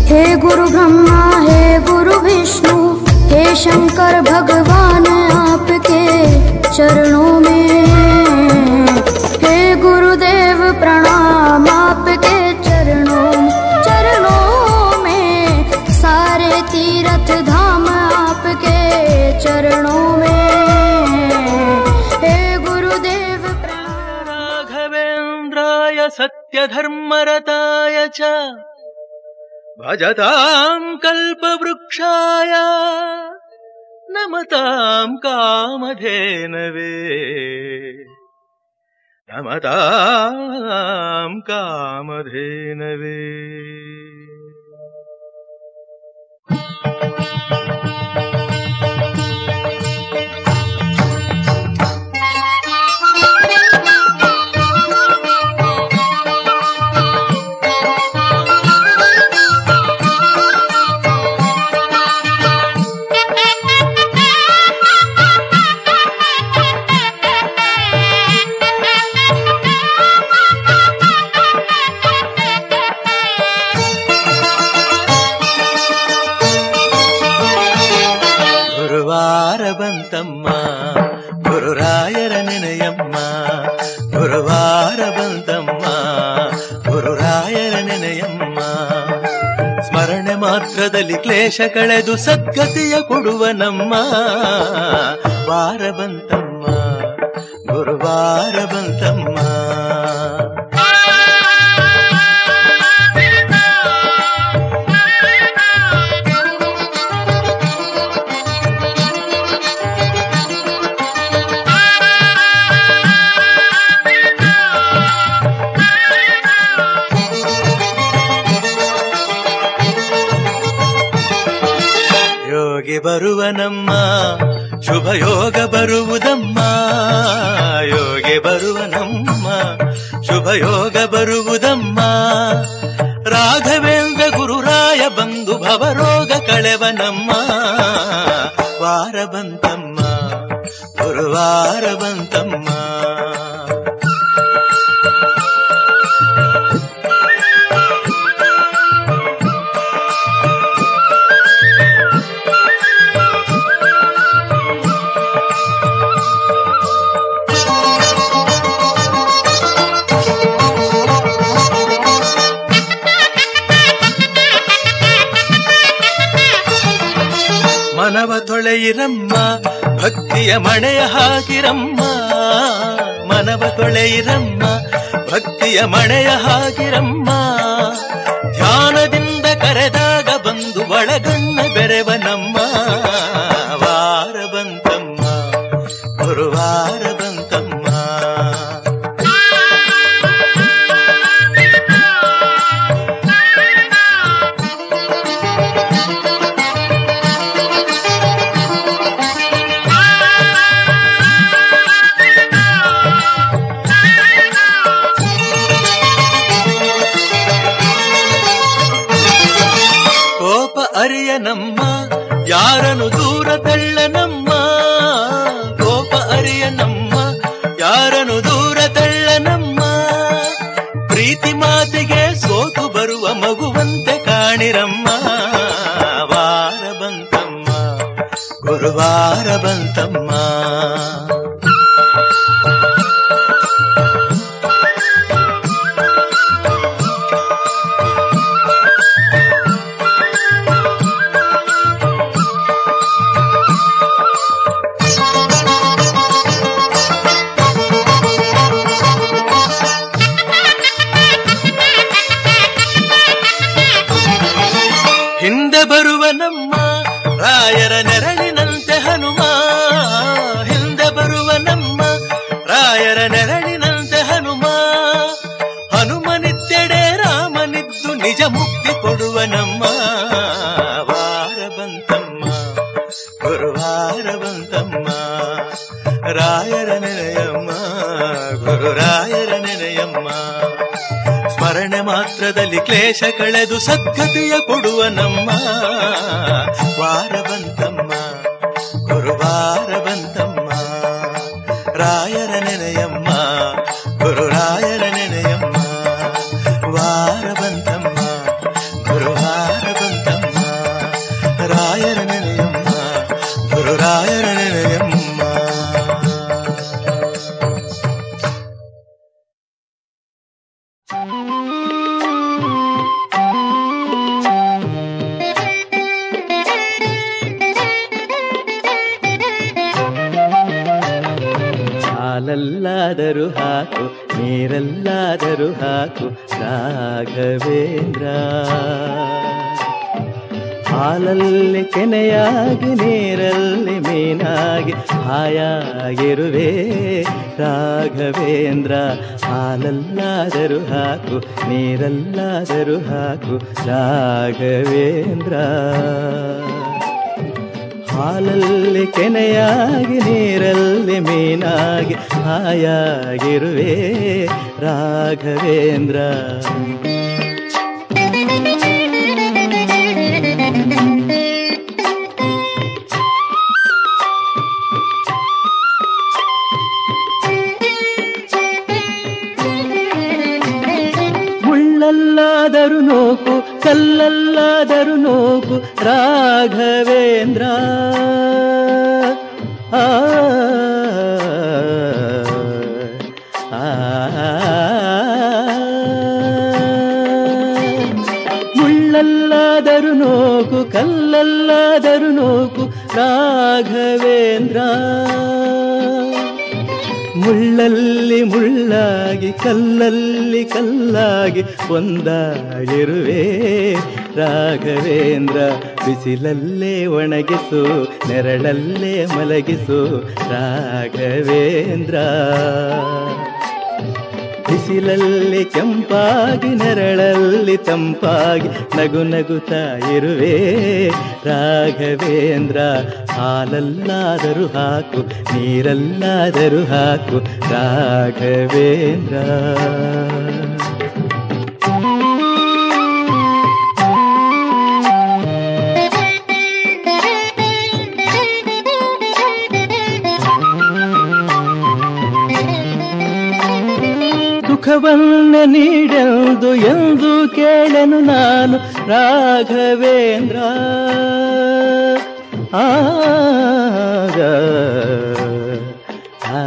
हे गुरु ब्रह्मा हे गुरु विष्णु हे शंकर भगवान आपके चरणों में हे गुरुदेव प्रणाम आपके चरणों चरणों में सारे तीर्थ धाम आपके चरणों में हे गुरुदेव प्रणाम राघवेन्द्राय सत्यधर्मरताय च भजताम् कल्पवृक्षाय नमताम् कामधेनवे नमताम् कामधेनवे ಗುರುವಾರ ಬಂತಮ್ಮ ಗುರುರಾಯರ ನೆನೆಯಮ್ಮ ಗುರುವಾರ ಬಂತಮ್ಮ ಗುರುರಾಯರ ನೆನೆಯಮ್ಮ ಸ್ಮರಣೆ ಮಾತ್ರದಲ್ಲಿ ಕ್ಲೇಶ ಕಳೆದು ಸದ್ಗತಿಯ ಕೊಡುವ ನಮ್ಮ ವಾರ ಬಂತಮ್ಮ ಗುರುವಾರ ಬಂತಮ್ಮ ಯೋಗಿ ಬರುವ ನಮ್ಮ ಶುಭ ಯೋಗ ಬರುವುದಮ್ಮ ಯೋಗಿ ಬರುವ ನಮ್ಮ ಶುಭ ಯೋಗ ಬರುವುದಮ್ಮ ರಾಘವೇಂದ್ರ ಗುರುರಾಯ ಬಂದು ಭವರೋಗ ಕಳೆವ ನಮ್ಮ ವಾರ ಬಂತಮ್ಮ ಗುರುವಾರ ಬಂತಮ್ಮ ಮನವ ತೊಳೆಯಿರಮ್ಮ ಭಕ್ತಿಯ ಮಣೆಯ ಹಾಕಿರಮ್ಮ ಮನವ ತೊಳೆಯಿರಮ್ಮ ಭಕ್ತಿಯ ಮಣೆಯ ಹಾಕಿರಮ್ಮ ಧ್ಯಾನದಿಂದ ಕರೆದಾಗ ಬಂದು ಒಳಗಣ್ಣ ಬೆರೆವ ನಮ್ಮ ವಾರ ಬಂತಮ್ಮ ಗುರುವಾರ ಬಂತಮ್ಮ ಕೋಪ ಅರಿಯ ನಮ್ಮ ಯಾರನು ದೂರ ತಳ್ಳ ನಮ್ಮ ಕೋಪ ಅರಿಯ ನಮ್ಮ ಯಾರನು ದೂರ ತಳ್ಳ ನಮ್ಮ ಪ್ರೀತಿ ಮಾತಿಗೆ ಸೋತು ಬರುವ ಮಗುವಂತೆ ಕಾಣಿರಮ್ಮ ವಾರ ಬಂತಮ್ಮ ಗುರುವಾರ ಬಂತಮ್ಮ ಹಿಂದೆ ಬರುವ ನಮ್ಮ ರಾಯರ ನೆರಳಿನಂತೆ ಹನುಮ ಹಿಂದೆ ಬರುವ ನಮ್ಮ ರಾಯರ ನೆರಳಿನಂತೆ ಹನುಮ ಹನುಮನಿತ್ತೆಡೆ ರಾಮನಿದ್ದು ನಿಜ ಮುಕ್ತಿ ಕೊಡುವ ನಮ್ಮ ವಾರ ಬಂತಮ್ಮ ಗುರುವಾರ ಬಂತಮ್ಮ ರಾಯರ ನೆನೆಯಮ್ಮ ಗುರುರಾಯರ ನೆನೆಯಮ್ಮ ಸ್ಮರಣೆ ಮಾತ್ರದಲ್ಲಿ ಕ್ಲೇಶ ಕಳೆದು ಸದ್ಗತಿಯ ಕೊಡುವ ನಮ್ಮ ವಾರ ಬಂತಮ್ಮ ಗುರುವಾರ ಬಂತಮ್ಮ ರಾಯರ ನೆನೆಯಮ್ಮ ಗುರುರಾಯರ ನೆನೆಯಮ್ಮ ವಾರ ಬಂತಮ್ಮ ಗುರುವಾರ ಬಂತಮ್ಮ ಗುರುರಾಯರ ನೆನೆಯಮ್ಮ ಹಾಲಲ್ಲಾದರೂ ಹಾಕು ನೀರಲ್ಲಾದರೂ ಹಾಕು ರಾಘವೇಂದ್ರ ಹಾಲಲ್ಲಿ ಕೆನೆಯಾಗಿ ನೀರಲ್ಲಿ ಮೀನಾಗಿ ಹಾಯಾಗಿರುವೆ ರಾಘವೇಂದ್ರ ಹಾಲಲ್ಲಾದರೂ ಹಾಕು ನೀರಲ್ಲಾದರೂ ಹಾಕು ರಾಘವೇಂದ್ರ ಹಾಲಲ್ಲಿ ಕೆನೆಯಾಗಿ ನೀರಲ್ಲಿ ಮೀನಾಗಿ ಹಾಯಾಗಿರುವೆ ರಾಘವೇಂದ್ರ ಮುಳ್ಳಲ್ಲಾದರೂ ನೋಕು ಕಲ್ಲಲ್ಲಾದರೂ ನೋಕು ರಾಘವೇಂದ್ರ ಆ ಆ, ಮುಳ್ಳಲ್ಲಾದರೂ ನೋಕು ಕಲ್ಲಲ್ಲಾದರೂ ನೋಕು ರಾಘವೇಂದ್ರ ಮುಳ್ಳಲ್ಲಿ ಮುಳ್ಳಾಗಿ ಕಲ್ಲಲ್ಲಿ ಕಲ್ಲಾಗಿ ಒಂದಾಗಿರುವೆ ರಾಘವೇಂದ್ರ ಬಿಸಿಲಲ್ಲೇ ಒಣಗಿಸು ನೆರಳಲ್ಲೇ ಮಲಗಿಸು ರಾಘವೇಂದ್ರ ಬಿಸಿಲಲ್ಲಿ ಕೆಂಪಾಗಿ ನೆರಳಲ್ಲಿ ತಂಪಾಗಿ ನಗು ನಗುತ್ತಾ ಇರುವೆ ರಾಘವೇಂದ್ರ ಹಾಲಲ್ಲಾದರೂ ಹಾಕು ನೀರಲ್ಲಾದರೂ ಹಾಕು ರಾಘವೇಂದ್ರ ಸುಖವನ್ನ ನೀಡೆಂದು ಎಂದು ಕೇಳನು ನಾನು ರಾಘವೇಂದ್ರ ಆಗ ಆ,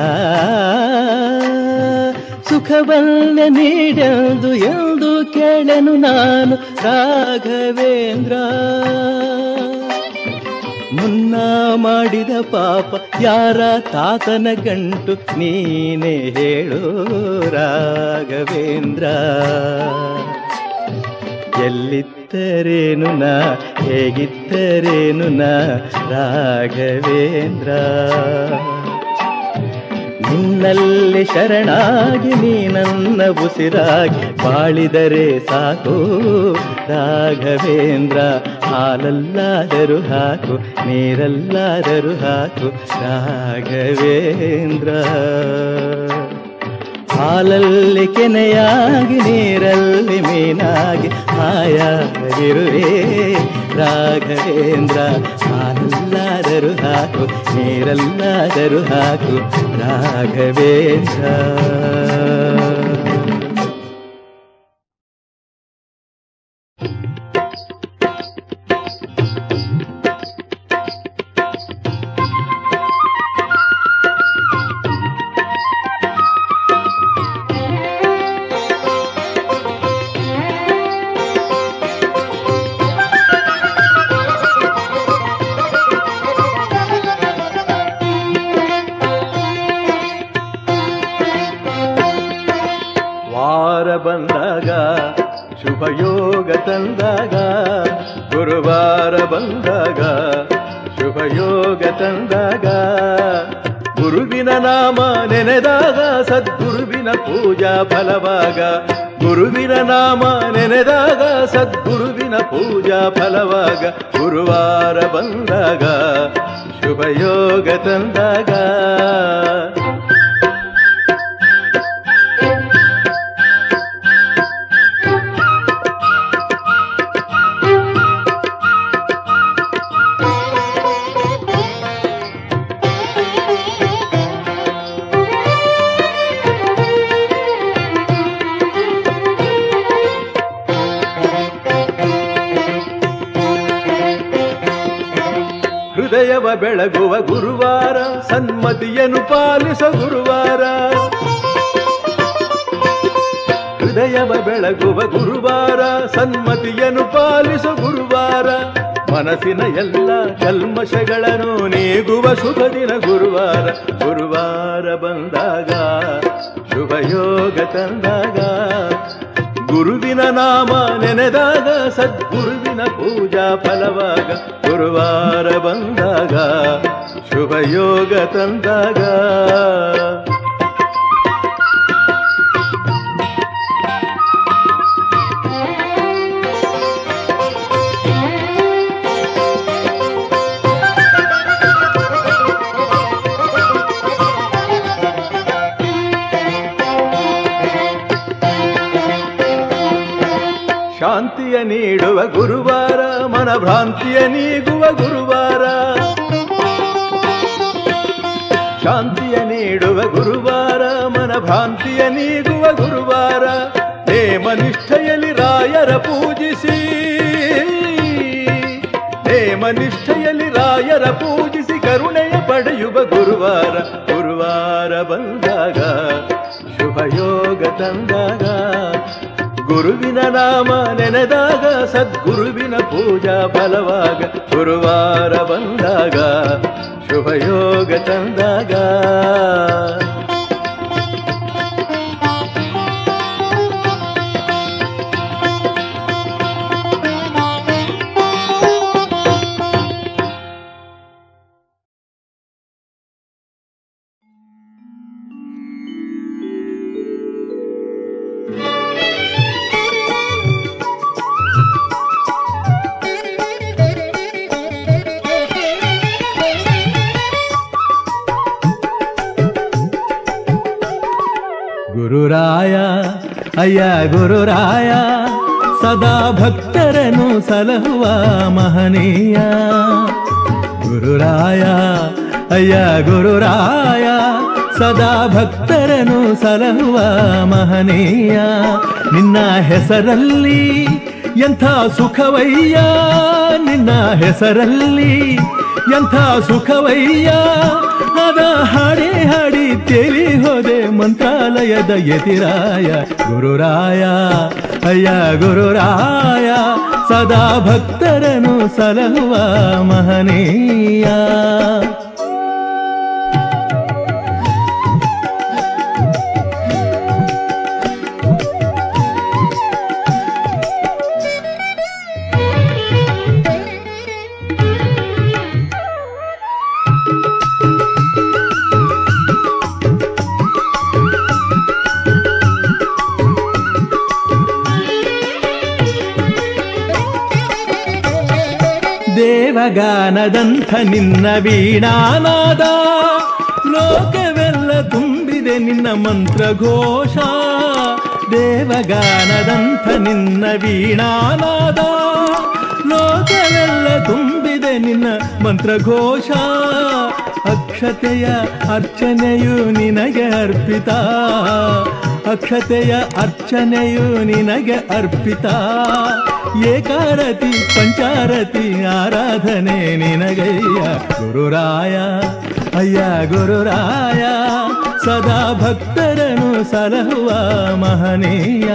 ಸುಖವನ್ನ ನೀಡೆಂದು ಎಂದು ಕೇಳನು ನಾನು ರಾಘವೇಂದ್ರ ಮುನ್ನ ಮಾಡಿದ ಪಾಪ ಯಾರ ತಾತನ ಗಂಟು ನೀನೇ ಹೇಳು ರಾಘವೇಂದ್ರ ಎಲ್ಲಿದ್ದರೇನು ನಾ ಹೇಗಿದ್ದರೇನು ನಾ ರಾಘವೇಂದ್ರ ನಿನ್ನಲ್ಲಿ ಶರಣಾಗಿ ನೀ ನನ್ನ ಉಸಿರಾಗಿ ಬಾಳಿದರೆ ಸಾಕು ರಾಘವೇಂದ್ರ ಹಾಲಲ್ಲಾದರೂ ಹಾಕು ನೀರಲ್ಲಾದರೂ ಹಾಕು ರಾಘವೇಂದ್ರ ಹಾಲಲ್ಲಿ ಕೆನೆಯಾಗಿ ನೀರಲ್ಲಿ ಮೀನಾಗಿ ಹಾಯಾಗಿರುವೆ ರಾಘವೇಂದ್ರ ಹಾಲಲ್ಲಾದರೂ ಹಾಕು ನೀರಲ್ಲಾದರೂ ಹಾಕು ರಾಘವೇಂದ್ರ ವಾರ ಬಂದಾಗ ಶುಭ ಯೋಗ ತಂದಾಗ ಗುರುವಾರ ಬಂದಾಗ ಶುಭ ಯೋಗ ತಂದಾಗ ಗುರುವಿನ ನಾಮ ನೆನೆದಾಗ ಸದ್ಗುರುವಿನ ಪೂಜಾ ಫಲವಾಗ ಗುರುವಿನ ನಾಮ ನೆನೆದಾಗ ಸದ್ಗುರುವಿನ ಪೂಜಾ ಫಲವಾಗ ಗುರುವಾರ ಬಂದಾಗ ಶುಭ ಯೋಗ ತಂದಾಗ ಹೃದಯವ ಬೆಳಗುವ ಗುರುವಾರ ಸನ್ಮತಿಯನ್ನು ಪಾಲಿಸ ಗುರುವಾರ ಹೃದಯವ ಬೆಳಗುವ ಗುರುವಾರ ಸನ್ಮತಿಯನ್ನು ಪಾಲಿಸ ಗುರುವಾರ ಮನಸ್ಸಿನ ಎಲ್ಲ ಕಲ್ಮಶಗಳನ್ನು ನೀಗುವ ಶುಭ ದಿನ ಗುರುವಾರ ಗುರುವಾರ ಬಂದಾಗ ಶುಭ ಯೋಗ ತಂದಾಗ ಗುರುವಿನ ನಾಮ ನೆನೆದಾಗ ಸದ್ಗುರುವಿನ ಪೂಜಾ ಫಲವಾಗ ಗುರುವಾರ ಬಂದಾಗ ಶುಭ ಯೋಗ ತಂದಾಗ ಶಾಂತಿಯ ನೀಡುವ ಗುರುವಾರ ಮನಭ್ರಾಂತಿಯ ನೀಗುವ ಗುರುವಾರ ಶಾಂತಿಯ ನೀಡುವ ಗುರುವಾರ ಮನಭ್ರಾಂತಿಯ ನೀಗುವ ಗುರುವಾರ ನೇಮನಿಷ್ಠೆಯಲ್ಲಿ ರಾಯರ ಪೂಜಿಸಿ ನೇಮನಿಷ್ಠೆಯಲ್ಲಿ ರಾಯರ ಪೂಜಿಸಿ ಕರುಣೆಯ ಪಡೆಯುವ ಗುರುವಾರ ಗುರುವಾರ ಬಂದಾಗ ಶುಭ ಯೋಗ ತಂದಾಗ ಗುರುವಿನ ನಾಮ ನೆನೆದಾಗ ಸದ್ಗುರುವಿನ ಪೂಜಾ ಫಲವಾಗ ಗುರುವಾರ ಬಂದಾಗ ಶುಭ ಯೋಗ ತಂದಾಗ ಗುರುರಾಯ ಅಯ್ಯ ಗುರುರಾಯ ಸದಾ ಭಕ್ತರನ್ನು ಸಲಹುವ ಮಹನೀಯ ಗುರುರಾಯ ಅಯ್ಯ ಗುರುರಾಯ ಸದಾ ಭಕ್ತರನ್ನು ಸಲಹುವ ಮಹನೀಯ ನಿನ್ನ ಹೆಸರಲ್ಲಿ ಎಂಥ ಸುಖವಯ್ಯ ನಿನ್ನ ಹೆಸರಲ್ಲಿ ಎಂಥ ಸುಖವಯ್ಯ ಅದ ಹಾಡಿ ಹಾಡಿ ತೇಲಿ ಹೋದೆ ಮಂತ್ರಾಲಯದ ಯತಿರಾಯ ಗುರುರಾಯ ಅಯ್ಯ ಗುರುರಾಯ ಸದಾ ಭಕ್ತರನ್ನು ಸಲಹುವ ಮಹನೀಯ ದೇವಗಾನದಂಥ ನಿನ್ನ ವೀಣಾನಾದ ಲೋಕವೆಲ್ಲ ತುಂಬಿದೆ ನಿನ್ನ ಮಂತ್ರಘೋಷ ದೇವಗಾನದಂಥ ನಿನ್ನ ವೀಣಾನಾದ ಲೋಕವೆಲ್ಲ ತುಂಬಿದೆ ನಿನ್ನ ಮಂತ್ರಘೋಷ ಅಕ್ಷತೆಯ ಅರ್ಚನೆಯು ನಿನಗೆ ಅರ್ಪಿತ ಅಕ್ಷತೆಯ ಅರ್ಚನೆಯು ನಿನಗೆ ಅರ್ಪಿತ ಏಕಾರತಿ ಪಂಚಾರತಿ ಆರಾಧನೆ ನಿನಗಯ್ಯ ಗುರುರಾಯ ಅಯ್ಯ ಗುರುರಾಯ ಸದಾ ಭಕ್ತರನ್ನು ಸಲಹುವ ಮಹನೀಯ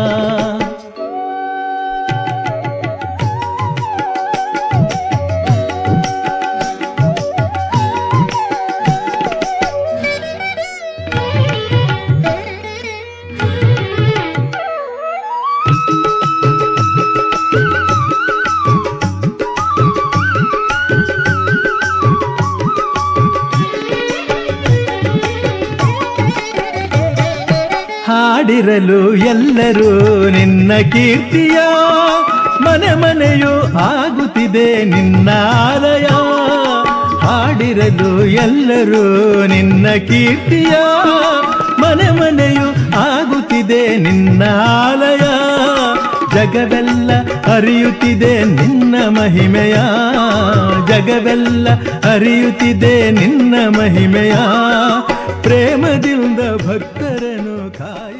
ಹಾಡಿರಲು ಎಲ್ಲರೂ ನಿನ್ನ ಕೀರ್ತಿಯ ಮನೆ ಮನೆಯು ಆಗುತ್ತಿದೆ ನಿನ್ನ ಆಲಯ ಹಾಡಿರಲು ಎಲ್ಲರೂ ನಿನ್ನ ಕೀರ್ತಿಯ ಮನೆ ಮನೆಯು ಆಗುತ್ತಿದೆ ನಿನ್ನ ಆಲಯ ಜಗವೆಲ್ಲ ಅರಿಯುತ್ತಿದೆ ನಿನ್ನ ಮಹಿಮೆಯ ಜಗವೆಲ್ಲ ಅರಿಯುತ್ತಿದೆ ನಿನ್ನ ಮಹಿಮೆಯ ಪ್ರೇಮದಿಂದ ಭಕ್ತರನ್ನು ಕಾಯ